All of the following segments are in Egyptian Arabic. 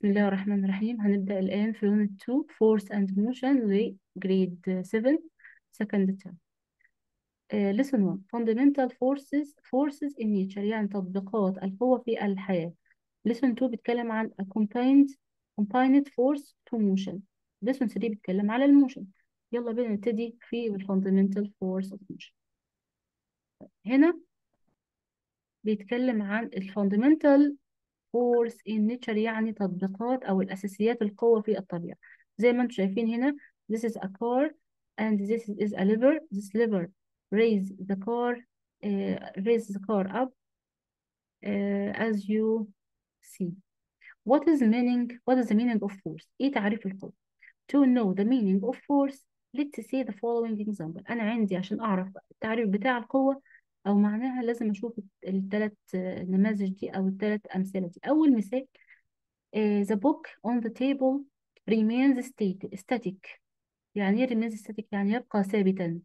بسم الله الرحمن الرحيم هنبدأ الآن في Unit 2 Force and Motion لجريد 7 second term آه, Lesson 1 Fundamental Forces Forces in Nature يعني تطبيقات القوة في الحياة Lesson 2 بيتكلم عن a combined combined force to motion Lesson 3 بيتكلم على الموشن يلا بينا نبتدي في ال Fundamental Force of Motion هنا بيتكلم عن ال Fundamental force in nature يعني تطبيقات أو الأساسيات القوة في الطبيعة زي ما انتم شايفين هنا this is a car and this is a lever this lever raise the car uh, raise the car up uh, as you see what is meaning what is the meaning of force إيه تعريف القوة to know the meaning of force let's say the following example أنا عندي عشان أعرف التعريف بتاع القوة أو معناها لازم أشوف الثلاث نماذج دي أو الثلاث أمثلة دي أول مثال uh, the book on the table remains state, static يعني ايه remains static يعني يبقى ثابتا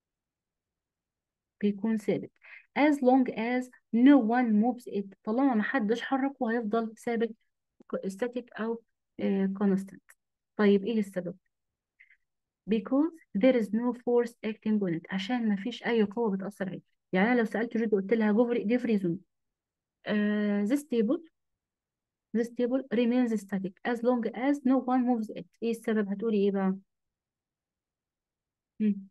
بيكون ثابت as long as no one moves it طالما ما حدش حركه هيفضل ثابت static أو uh, constant طيب ايه السبب because there is no force acting on it عشان ما فيش أي قوة بتأثر عليه يعني أنا لو سألت جودي قلت لها give reason uh, this table this table remains static as long as no one moves it ايه السبب هتقولي ايه بقى مم.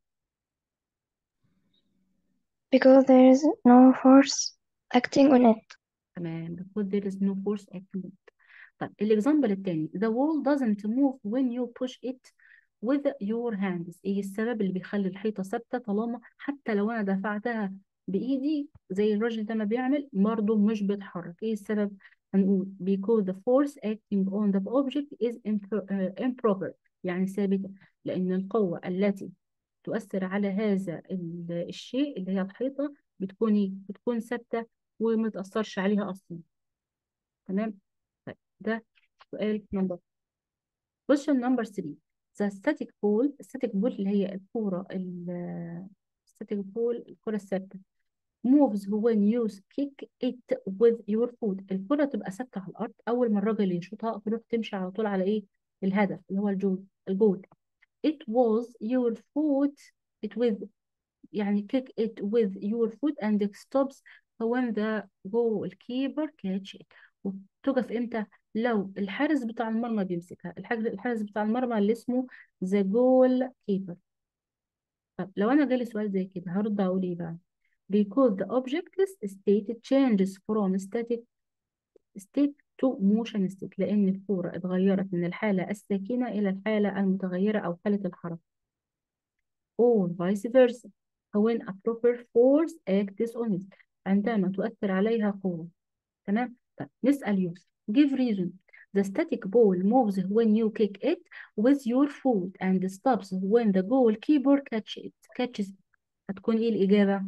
because there is no force acting on it تمام because there is no force acting on it طيب الاكزامبل التاني the wall doesn't move when you push it with your hands ايه السبب اللي بيخلي الحيطة ثابتة طالما حتى لو انا دفعتها بايدي زي الراجل ده ما بيعمل برضه مش بيتحرك ايه السبب هنقول because the force acting on the object is impro- uh, improper يعني ثابتة لأن القوة التي تؤثر على هذا ال- الشيء اللي هي الحيطة بتكون إيه؟ بتكون ثابتة وما تأثرش عليها أصلا تمام طيب ده سؤال نمبر question number 3 the static ball static ball اللي هي الكورة ال static ball الكرة الثابتة moves when you kick it with your foot الكرة تبقى ثابتة على الأرض أول ما الراجل يشوطها تروح تمشي على طول على إيه الهدف اللي هو الجول الجول it was your foot it with يعني kick it with your foot and it stops when the goalkeeper catch it وتقف امتى لو الحارس بتاع المرمى بيمسكها الحارس الحارس بتاع المرمى اللي اسمه the goalkeeper طب لو انا جالي سؤال زي كده هرد اقول ايه بقى because the object's state changes from static state to motion state لأن الكورة اتغيرت من الحالة الساكنة إلى الحالة المتغيرة أو حالة الحركة or vice versa when a proper force acts on it عندما تؤثر عليها قوة تمام طيب نسأل يوسف give reason the static ball moves when you kick it with your foot and stops when the goalkeeper catch it catches it هتكون إيه الإجابة؟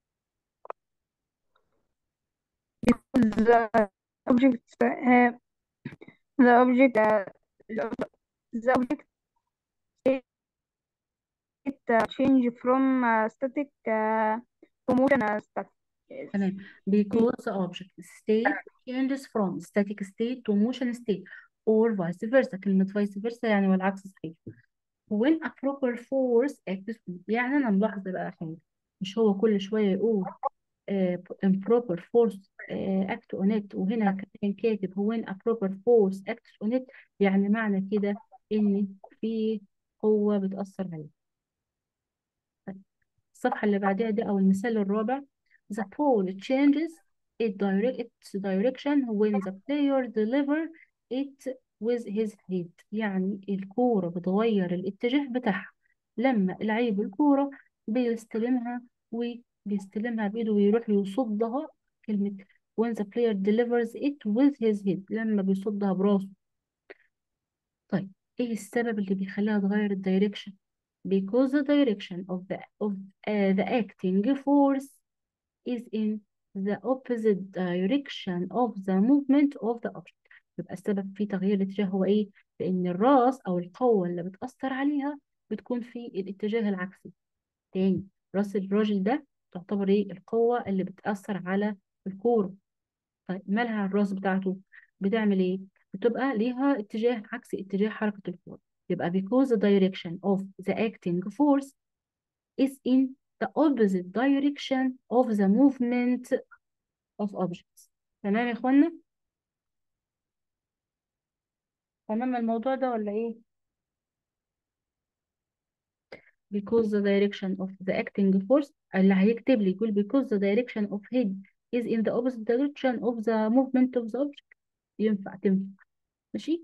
the object uh, the object uh, the object it uh, change from uh, static uh, to motion uh, static yes. تمام because the object state changes from static state to motion state or vice versa كلمة vice versa يعني والعكس صحيح when a proper force acts on it. يعني أنا ملاحظة بقى حاجة مش هو كل شوية يقول uh, improper force uh, act on it وهنا كان كاتب when a proper force acts on it يعني معنى كده إن في قوة بتأثر عليه الصفحة اللي بعدها دي أو المثال الرابع the ball changes its direct its direction when the player deliver it with his head يعني الكورة بتغير الاتجاه بتاعها لما لعيب الكورة بيستلمها وبيستلمها بإيده ويروح يصدها كلمة when the player delivers it with his head لما بيصدها براسه طيب ايه السبب اللي بيخليها تغير الدايركشن because the direction of the of uh, the acting force is in the opposite direction of the movement of the object يبقى السبب في تغيير الاتجاه هو ايه لان الراس او القوة اللي بتأثر عليها بتكون في الاتجاه العكسي تاني راس الراجل ده تعتبر ايه القوة اللي بتأثر على الكورة طيب مالها الراس بتاعته بتعمل ايه بتبقى ليها اتجاه عكس اتجاه حركة الفورس يبقى because the direction of the acting force is in the opposite direction of the movement of objects تمام يا اخوانا تمام الموضوع ده ولا ايه because the direction of the acting force اللي هيكتب لي يقول because the direction of head is in the opposite direction of the movement of the object ينفع تنفع ماشي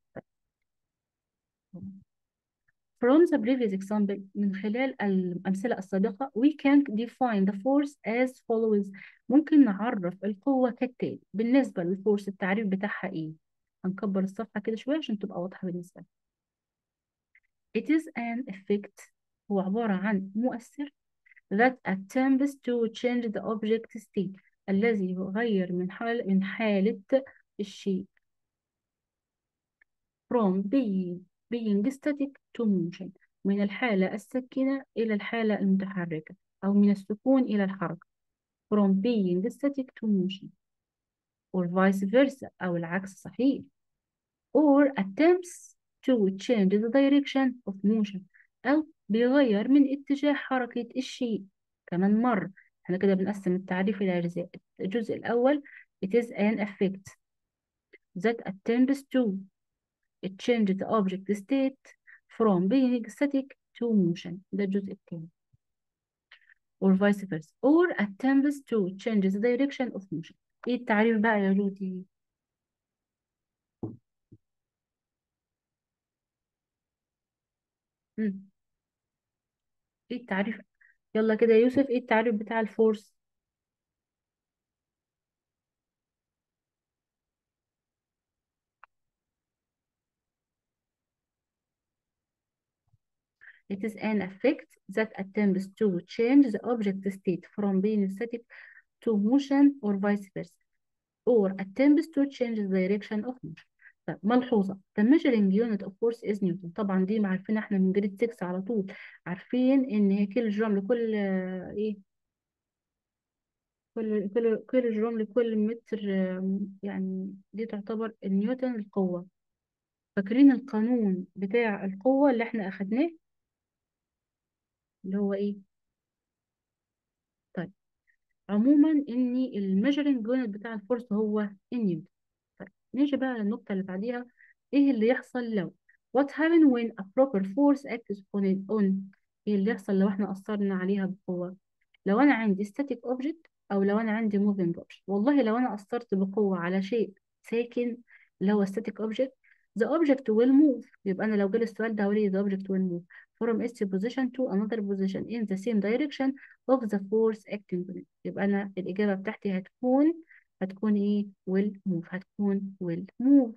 From the previous example من خلال الأمثلة السابقة we can define the force as follows ممكن نعرف القوة كالتالي بالنسبة للفورس التعريف بتاعها إيه هنكبر الصفحة كده شوية عشان تبقى واضحة بالنسبة لك It is an effect هو عبارة عن مؤثر that attempts to change the object state الذي يغير من حال من حالة الشيء from being being static to motion من الحالة الساكنة إلى الحالة المتحركة أو من السكون إلى الحركة from being static to motion or vice versa أو العكس صحيح or attempts to change the direction of motion أو بيغير من اتجاه حركة الشيء كمان مرة احنا كده بنقسم التعريف إلى أجزاء الجزء الأول it is an effect that attempts to change the object state from being static to motion ده الجزء الثاني or vice versa or attempts to change the direction of motion ايه التعريف بقى يا جودي مم. ايه التعريف يلا كده يا يوسف ايه التعريف بتاع الفورس It is an effect that attempts to change the object state from being static to motion or vice versa or attempts to change the direction of motion طيب ملحوظة the measuring unit of force is Newton طبعا دي عارفين احنا من جريد 6 على طول عارفين ان هي كيلو جرام لكل آه، ايه كل كل كيلو جرام لكل متر آه، يعني دي تعتبر نيوتن القوة فاكرين القانون بتاع القوة اللي احنا اخدناه اللي هو ايه طيب عموما ان الميجرنج يونت بتاع الفورس هو النيوتن طيب نيجي بقى للنقطة اللي بعديها ايه اللي يحصل لو what happen when a proper force acts on it on ايه اللي يحصل لو احنا أثرنا عليها بقوة لو انا عندي static object او لو انا عندي moving object والله لو انا أثرت بقوة على شيء ساكن اللي هو static object the object will move يبقى انا لو جالي السؤال ده هقول the object will move from its position to another position in the same direction of the force acting on it يبقى انا الإجابة بتاعتي هتكون هتكون ايه will move هتكون will move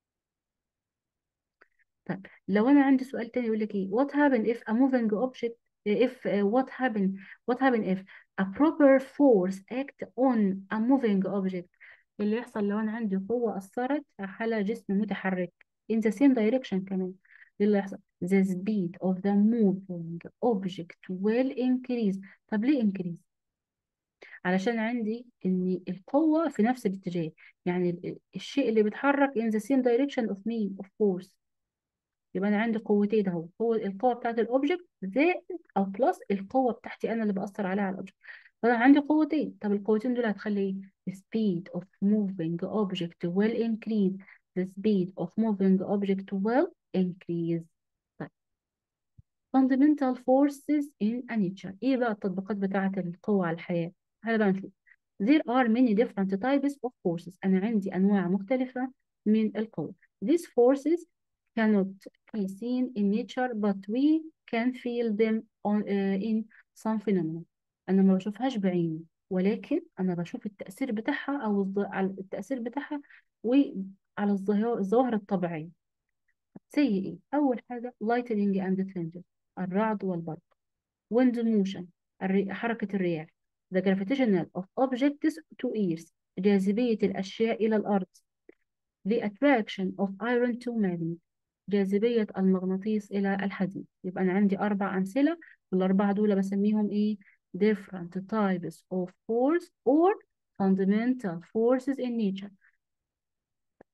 طيب لو انا عندي سؤال تاني يقول لك ايه what happen if a moving object if uh, what happen what happen if a proper force act on a moving object اللي يحصل لو انا عندي قوة أثرت على جسم متحرك in the same direction كمان إيه اللي يحصل the speed of the moving object will increase طب ليه increase علشان عندي ان القوة في نفس الاتجاه يعني ال- الشيء اللي بيتحرك in the same direction of me of course يبقى انا عندي قوتين اهو قوه القوه بتاعت الاوبجكت زائد او بلس القوه بتاعتي انا اللي باثر عليها على الاوبجكت فانا عندي قوتين طب القوتين دول هتخلي ايه the speed of moving object will increase the speed of moving object will increase طيب fundamental forces in a nature ايه بقى التطبيقات بتاعت القوه على الحياه تعالى بقى نشوف there are many different types of forces انا عندي انواع مختلفه من القوه these forces cannot be seen in nature but we can feel them on, uh, in some phenomena أنا ما بشوفهاش بعيني ولكن أنا بشوف التأثير بتاعها أو الظ- على التأثير بتاعها وعلى الظاهر الظواهر الطبيعية زي إيه؟ أول حاجة lightning and thunder الرعد والبرق wind motion الري... حركة الرياح the gravitational of objects to earth جاذبية الأشياء إلى الأرض the attraction of iron to magnet جاذبية المغناطيس إلى الحديد يبقى أنا عندي أربع أمثلة والأربعة دول بسميهم إيه different types of force or fundamental forces in nature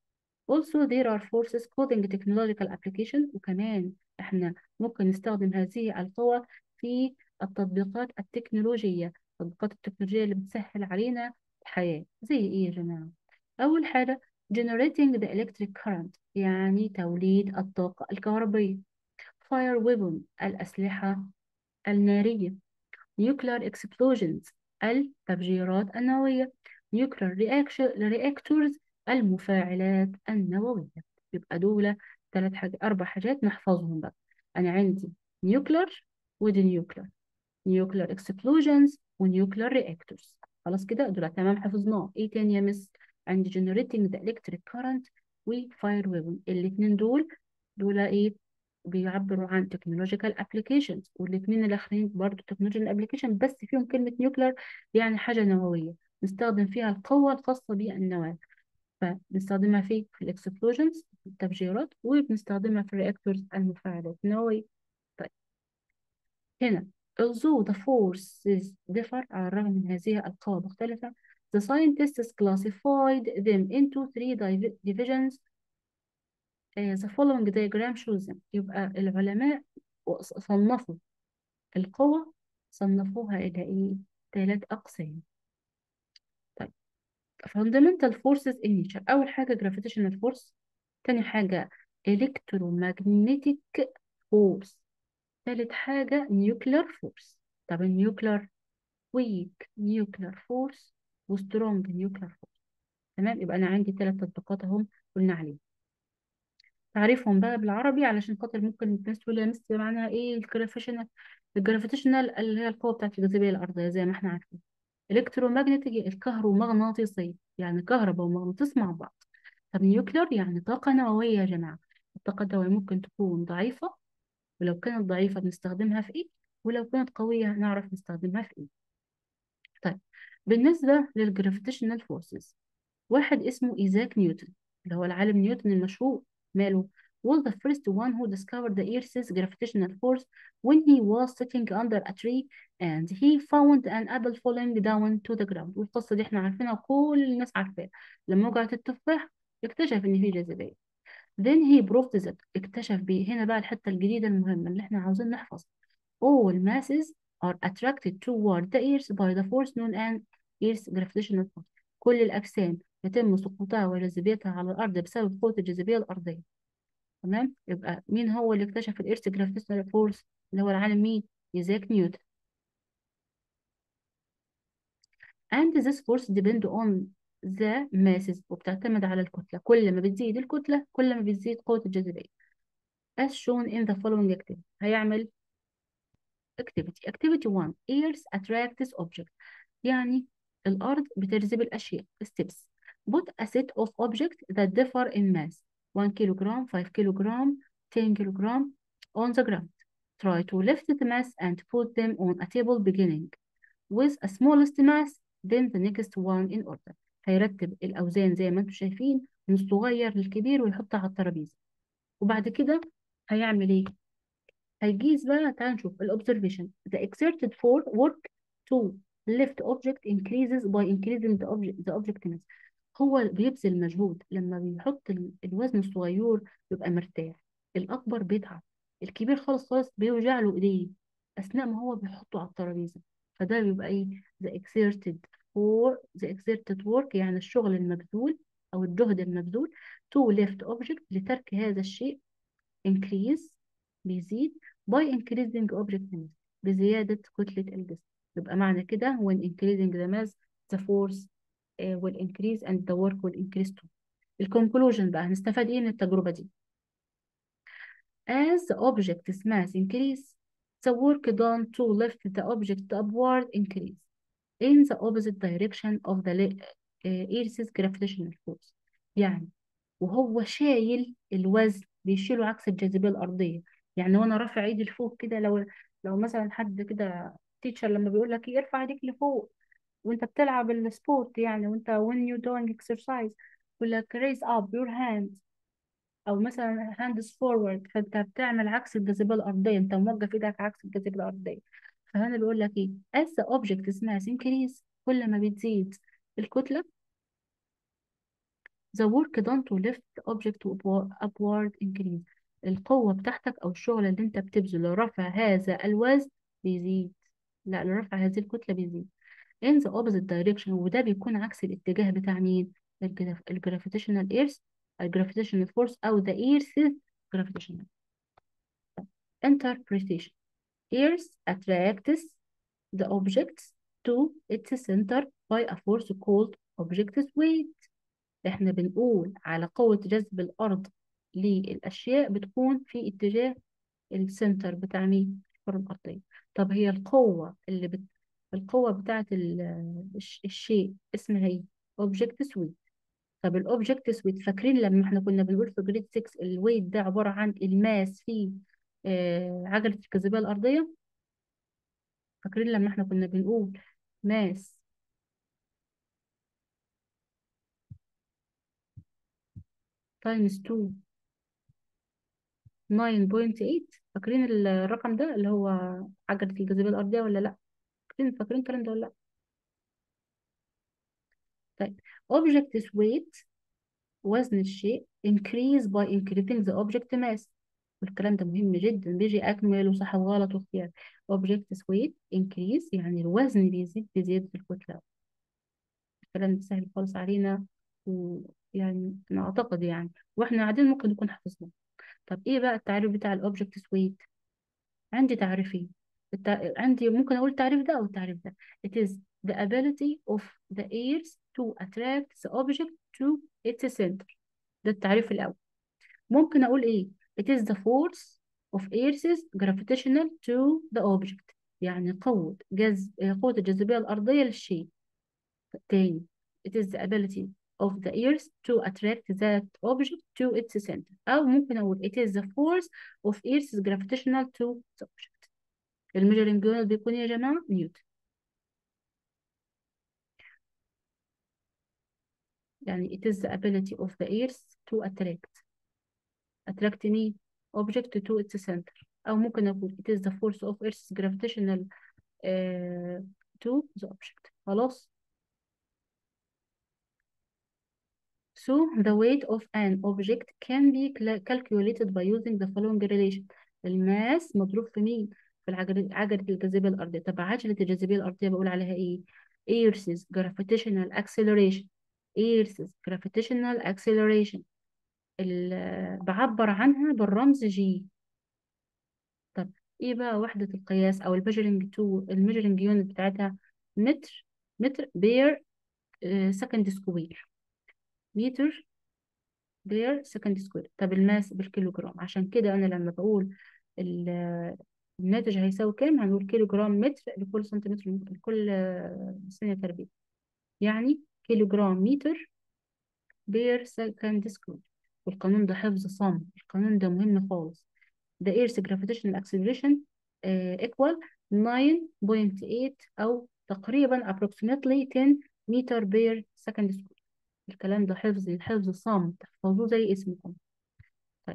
also there are forces coding technological application وكمان احنا ممكن نستخدم هذه القوى في التطبيقات التكنولوجية التطبيقات التكنولوجية اللي بتسهل علينا الحياة زي ايه يا جماعة أول حاجة generating the electric current يعني توليد الطاقة الكهربية fire weapon الأسلحة النارية nuclear explosions التفجيرات النووية nuclear reaction reactors المفاعلات النووية يبقى دول ثلاث حاجات أربع حاجات نحفظهم بقى أنا عندي nuclear ودي nuclear nuclear explosions ونيوكلير reactors خلاص كده دول تمام حفظناه ايه تاني يا مس عندي generating the electric current و fire weapon الاتنين دول دول ايه بيعبروا عن technological applications والاتنين الاخرين برضو technological application بس فيهم كلمة nuclear يعني حاجة نووية نستخدم فيها القوة الخاصة بالنواة فبنستخدمها في في الاكسبلوجنز التفجيرات وبنستخدمها في الرياكتورز المفاعلات النووية طيب هنا although the forces differ على الرغم من هذه القوى مختلفة the scientists classified them into three divi- divisions uh, the following diagram shows them يبقى العلماء صنفوا القوى صنفوها إلى إيه؟ ثلاث أقسام طيب fundamental forces in nature أول حاجة gravitational force تاني حاجة electromagnetic force تالت حاجة nuclear force طب النيوكلير weak nuclear force و strong nuclear force تمام يبقى أنا عندي ثلاث تطبيقات أهم قلنا عليهم تعريفهم بقى بالعربي علشان خاطر ممكن الناس تقول يا مس معناها ايه الجرافيشنال الجرافيتيشنال اللي هي القوة بتاعت الجاذبية الأرضية زي ما احنا عارفين الكترومagnetic الكهرومغناطيسية يعني كهرباء ومغناطيس مع بعض طب نيوكلير يعني طاقة نووية يا جماعة الطاقة النووية ممكن تكون ضعيفة ولو كانت ضعيفة بنستخدمها في ايه ولو كانت قوية هنعرف نستخدمها في ايه طيب بالنسبة للجرافيتيشنال فورسز واحد اسمه إيزاك نيوتن اللي هو العالم نيوتن المشهور ماله was the first one who discovered the Earth's gravitational force when he was sitting under a tree and he found an apple falling down to the ground والقصة دي احنا عارفينها كل الناس عارفاها لما وقعت التفاح اكتشف ان في جاذبية then he proved that اكتشف بيه هنا بقى الحتة الجديدة المهمة اللي احنا عاوزين نحفظ all masses are attracted toward the earth by the force known as Earth's gravitational force كل الأجسام يتم سقوطها وجاذبيتها على الأرض بسبب قوة الجاذبية الأرضية تمام يبقى مين هو اللي اكتشف الإيرث جرافيتيشنال فورس اللي هو العالم مين إيزاك نيوتن and this force depend on the masses وبتعتمد على الكتلة كل ما بتزيد الكتلة كل ما بتزيد قوة الجاذبية as shown in the following activity هيعمل activity activity 1 Earth attracts object يعني الأرض بتجذب الأشياء steps put a set of objects that differ in mass 1 kilogram 5 kilogram 10 kilogram on the ground try to lift the mass and put them on a table beginning with a smallest mass then the next one in order هيرتب الأوزان زي ما انتم شايفين من الصغير للكبير ويحطها على الترابيزة وبعد كده هيعمل ايه؟ هيجيز بقى تعال نشوف الobservation the exerted for work to lift object increases by increasing the object the object mass هو بيبذل مجهود لما بيحط ال- الوزن الصغير بيبقى مرتاح الأكبر بيتعب الكبير خالص خالص بيوجع له إيديه أثناء ما هو بيحطه على الترابيزة فده بيبقى إيه the exerted for the exerted work يعني الشغل المبذول أو الجهد المبذول to lift object لترك هذا الشيء increase بيزيد by increasing object mass بزيادة كتلة الجسم يبقى معنى كده when increasing the mass the force uh, will increase and the work will increase too الكونكلوجن بقى هنستفاد ايه من التجربة دي as the object's mass increase the work done to lift the object upward increase in the opposite direction of the le- uh, Earth's gravitational force يعني وهو شايل الوزن بيشيله عكس الجاذبية الأرضية يعني وانا رافع ايدي لفوق كده لو لو مثلا حد كده تيتشر لما بيقول لك إيه، ارفع ايديك لفوق وانت بتلعب السبورت يعني وانت when you doing exercise يقول لك raise up your hands او مثلا hands forward فانت بتعمل عكس الجاذبية الأرضية انت موقف ايدك عكس الجاذبية الأرضية فهنا بيقول لك ايه as the object mass increase كل ما بتزيد الكتلة the work done to lift the object to upwa- upward increase القوة بتاعتك أو الشغل اللي أنت بتبذله لرفع هذا الوزن بيزيد لا لرفع هذه الكتلة بيزيد in the opposite direction وده بيكون عكس الاتجاه بتاع مين الجرافيتيشنال earth الجرافيتيشنال فورس أو the earth's gravitational interpretation earth attracts the objects to its center by a force called object's weight احنا بنقول على قوة جذب الأرض للأشياء بتكون في اتجاه السنتر بتاع مين الكرة الأرضية طب هي القوة اللي بت... القوة بتاعت ال... الش... الشيء اسمها ايه object weight طب الاوبجكت weight فاكرين لما احنا كنا بنقول في جريد 6 الويت ده عبارة عن الماس في آه عجلة الجاذبية الأرضية فاكرين لما احنا كنا بنقول ماس تايمز 2 9.8 فاكرين الرقم ده اللي هو عجلة الجاذبية الأرضية ولا لأ؟ فاكرين فاكرين الكلام ده ولا لأ؟ طيب object weight وزن الشيء increase by increasing the object mass والكلام ده مهم جدا بيجي أكمل وصح وغلط واختيار object weight increase يعني الوزن بيزيد بزيادة الكتلة الكلام ده سهل خالص علينا ويعني أنا أعتقد يعني وإحنا قاعدين ممكن نكون حفظناه طب إيه بقى التعريف بتاع الأوبجكت weight عندي تعريفين التع... عندي ممكن أقول التعريف ده أو التعريف ده it is the ability of the ears to attract the object to its center ده التعريف الأول ممكن أقول إيه it is the force of earth's gravitational to the object يعني قوة جذب قوة الجاذبية الأرضية للشيء تاني it is the ability of the earth to attract that object to its center أو ممكن أقول it is the force of earth's gravitational to the object الميجرنج يونت بيكون إيه يا جماعة نيوتن يعني it is the ability of the earth to attract attract مين object to its center أو ممكن أقول it is the force of earth's gravitational uh, to the object خلاص So the weight of an object can be cla- calculated by using the following relation الماس مضروب في مين؟ في العجلة عجلة الجاذبية الأرضية طب عجلة الجاذبية الأرضية بقول عليها إيه؟ Earth's gravitational acceleration Earth's gravitational acceleration ال- بعبر عنها بالرمز جي طب إيه بقى وحدة القياس أو الميجرنج تو الميجرنج يونت بتاعتها متر متر بير سكند سكوير متر بير سكند سكوير طب الماس بالكيلوجرام عشان كده انا لما بقول ال- الناتج هيساوي كام هنقول كيلو جرام متر لكل سنتيمتر لكل آه، ثانية تربيع يعني كيلو جرام متر بير سكند سكوير والقانون ده حفظ صم القانون ده مهم خالص the earth's gravitational acceleration uh, equal 9.8 أو تقريبا approximately 10 متر بير سكند سكوير الكلام ده حفظ الحفظ صم تحفظوه زي اسمكم طيب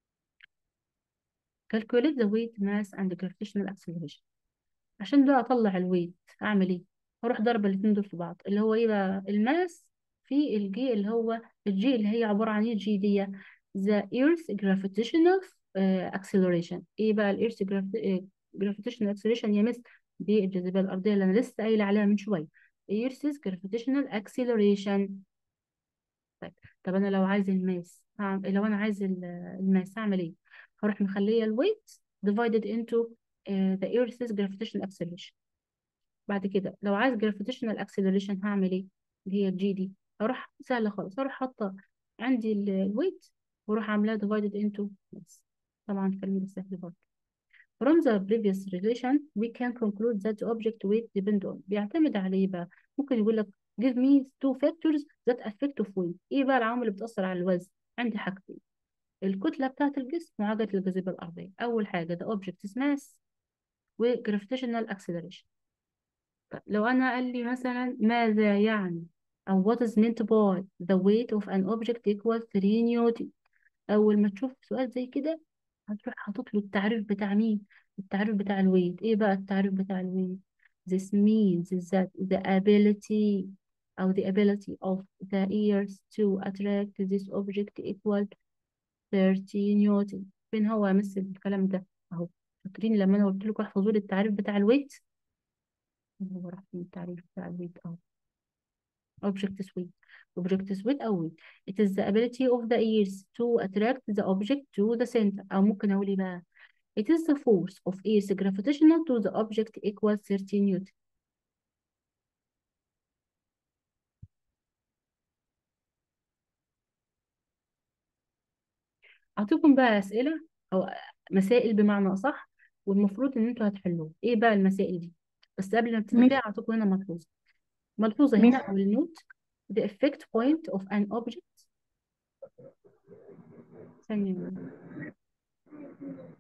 calculate the weight mass and gravitational acceleration عشان بقى اطلع الويت اعمل ايه هروح ضرب الاثنين دول في بعض اللي هو ايه بقى الماس في الجي اللي هو الجي اللي هي عبارة عن ايه الجي دي the earth gravitational آه، acceleration ايه بقى ال earth gravi- آه، gravitational acceleration يا مس دي الجاذبية الأرضية اللي أنا لسه قايلة عليها من شوية earth's gravitational acceleration طيب طب انا لو عايز الماس هعمل لو انا عايز ال- الماس هعمل ايه هروح مخليه الويت divided into uh, the earth's gravitational acceleration بعد كده لو عايز gravitational acceleration هعمل ايه اللي هي الجي دي هروح سهله خالص هروح حاطه عندي الويت واروح عاملاه divided into mass طبعا الكلام ده سهل برضه From the previous relation, we can conclude that the object weight depend on بيعتمد على ايه بقى؟ ممكن يقول لك give me two factors that affect of weight. ايه بقى العوامل اللي بتأثر على الوزن؟ عندي حاجتين. الكتلة بتاعة الجسم وعجلة الجاذبية الأرضية. أول حاجة the object's mass و gravitational acceleration. طيب لو أنا قال لي مثلا ماذا يعني أو what is meant by the weight of an object equals 3 نيوتن. أول ما تشوف سؤال زي كده هتروح حاطط له التعريف بتاع مين التعريف بتاع الويت ايه بقى التعريف بتاع الويت this means that the ability أو the ability of the ears to attract this object equal 30 نيوتن فين هو مثل الكلام ده أهو فاكرين لما أنا قلت لكم احفظوا لي التعريف بتاع الويت هو راح فين التعريف بتاع الويت أهو object weight object weight أو weight it is the ability of the ears to attract the object to the center أو ممكن أقول إيه بقى it is the force of earth gravitational to the object equals 30 نيوتن أعطيكم بقى أسئلة أو مسائل بمعنى أصح والمفروض إن أنتوا هتحلوها إيه بقى المسائل دي بس قبل ما ابتدي مش فيها أعطيكم هنا ملحوظة ملحوظة مش هنا أو النوت the effect point of an object ثانية